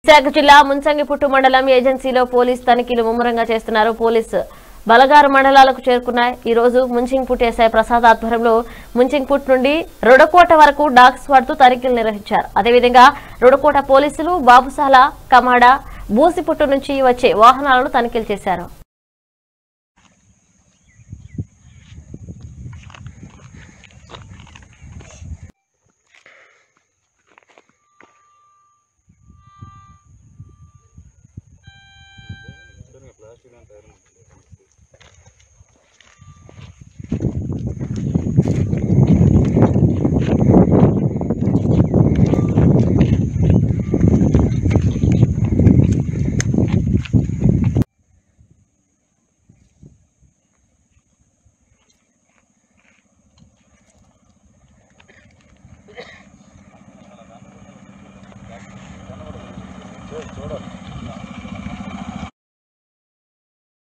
విశాఖ జిల్లా ముంచంగిపుట్టు మండలం ఏజెన్సీలో పోలీస్ తనిఖీలు ముమ్మరంగా చేస్తున్నారు పోలీసు బలగారు మండలాలకు చేరుకున్నాయి ఈ రోజు ముంచింగ్పుట్ ఎస్ఐ ప్రసాద్ ఆధ్వర్యంలో ముంచింగ్పుట్ నుండి రుడకోట వరకు డాగ్ స్వాడ్తో తనిఖీలు నిర్వహించారు అదేవిధంగా రుడకోట పోలీసులు బాబుసాల కమాడ బూసిపుట్టు నుంచి వచ్చే వాహనాలను తనిఖీలు చేశారు చూడండి